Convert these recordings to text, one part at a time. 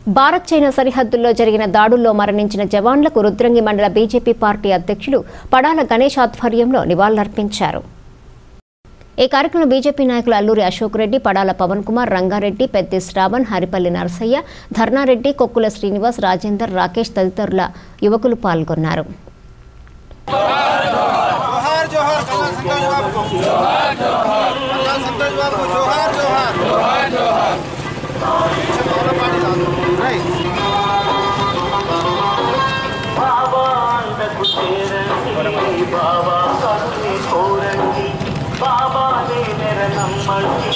Bharat China సరిహద్దుల్లో జరిగిన దాడుల్లో మరణించిన జవాన్లకు రుద్రంగి మండల బీజేపీ పార్టీ అధ్యక్షులు పడాల గణేష్ ఆధ్వర్యంలో నివాళులర్పించారు ఈ కార్యక్రమంలో బీజేపీ నాయకులు అల్లూరి అశోక్ రెడ్డి పడాల పవన్ కుమార్ రంగారెడ్డి పెద్ది శ్రావణ్ హరిపల్లి నరసయ్య ధర్నారెడ్డి కొక్కుల శ్రీనివాస్ రాజేందర్ రాకేష్ తదితరుల యువకులు పాల్గొన్నారు जोहार जोहार कल्याण संतोष बाबू जोहार जोहार कल्याण संतोष बाबू जोहार जोहार जोहार जोहार पीछे पानी डाल दो राइट బాబా అండకు చేరండి బాబా కరుణి కోరండి బాబా నేనెర నమ్మండి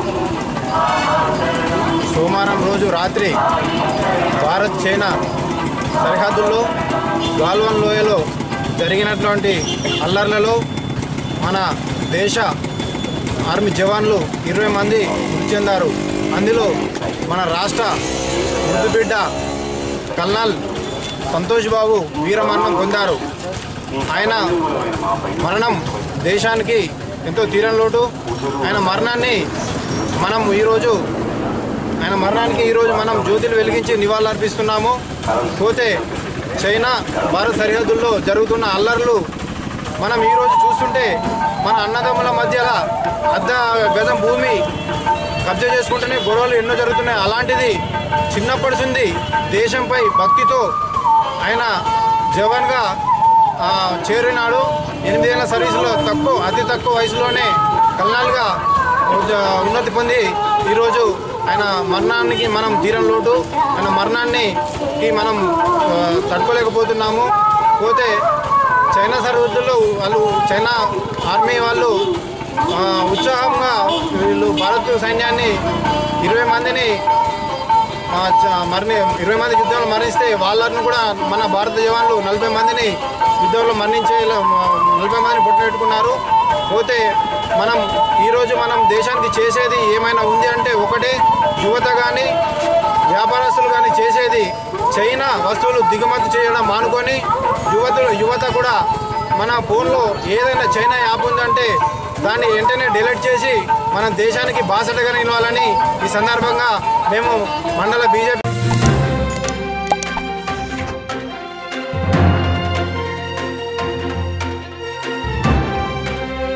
సోమవారం రోజు రాత్రి భారత్ చైనా సరిహద్దుల్లో గాల్వన్ లోయలో జరిగినటువంటి అల్లర్లలో మన దేశ ఆర్మీ జవాన్లు ఇరవై మంది మృతి చెందారు అందులో మన రాష్ట్ర ముద్దుబిడ్డ కల్నల్ సంతోష్ బాబు వీరమరణం పొందారు ఆయన మరణం దేశానికి ఎంతో తీరని లోటు ఆయన మరణాన్ని మనం ఈరోజు ఆయన మరణానికి ఈరోజు మనం జ్యోతులు వెలిగించి నివాళులర్పిస్తున్నాము పోతే చైనా భారత్ సరిహద్దుల్లో జరుగుతున్న అల్లర్లు మనం ఈరోజు చూస్తుంటే మన అన్నదమ్ముల మధ్యలో అర్ధ గజం భూమి కబ్జా చేసుకుంటూనే గొడవలు ఎన్నో జరుగుతున్నాయి అలాంటిది చిన్నప్పటి నుండి దేశంపై భక్తితో ఆయన జవాన్గా ఆ, చేరినాడు ఎనిమిదేళ్ల సర్వీసులో తక్కువ అతి తక్కువ వయసులోనే కల్నాల్గా ఉ- ఉన్నతి పొంది ఈరోజు ఆయన మరణానికి మనం తీరం లోటు ఆయన మరణాన్ని కి మనం ఆ, తట్టుకోలేకపోతున్నాము పోతే చైనా సరిహద్దుల్లో వాళ్ళు చైనా ఆర్మీ వాళ్ళు ఆ, ఉత్సాహంగా వీళ్ళు భారత్ సైన్యాన్ని ఇరవై మందిని ఆ, చ- మరణి ఇరవై మంది యుద్ధంలో మరణిస్తే వాళ్ళను కూడా మన భారత జవాన్లు నలభై మందిని యుద్ధంలో మరణించే నలభై మందిని పుట్టబెట్టుకున్నారు పోతే మనం ఈరోజు మనం దేశానికి చేసేది ఏమైనా ఉంది అంటే ఒకటే యువత కానీ వ్యాపారస్తులు కానీ చేసేది చైనా వస్తువులు దిగుమతి చేయడం మానుకొని యువతులు యువత కూడా మన ఫోన్లో ఏదైనా చైనా యాప్ ఉందంటే దాన్ని వెంటనే డిలీట్ చేసి మన దేశానికి బాసటగా నిలవాలని ఈ సందర్భంగా మేము మండల బీజేపీ